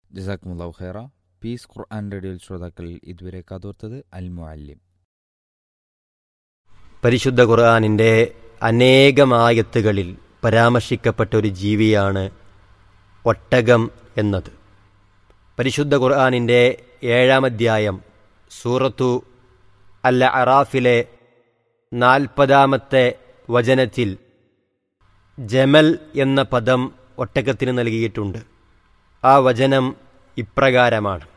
ജസാക്കുമുല്ലാഹു ഖൈറ പീസ് ഖുർആൻ റേഡിയോയിൽ ശ്രോതാക്കൾ ഇതുവരെ കാതോർത്തത് അൽ മുഅല്ലിം പരിശുദ്ധ ഖുർആാനിൻ്റെ അനേകമായത്തുകളിൽ പരാമർശിക്കപ്പെട്ട ഒരു ജീവിയാണ് ഒട്ടകം എന്നത് പരിശുദ്ധ ഖുർആാനിൻ്റെ ഏഴാം അധ്യായം സൂറത്തു അൽ അറാഫിലെ നാൽപ്പതാമത്തെ വചനത്തിൽ ജമൽ എന്ന പദം ഒട്ടകത്തിന് നൽകിയിട്ടുണ്ട് ആ വചനം ഇപ്രകാരമാണ്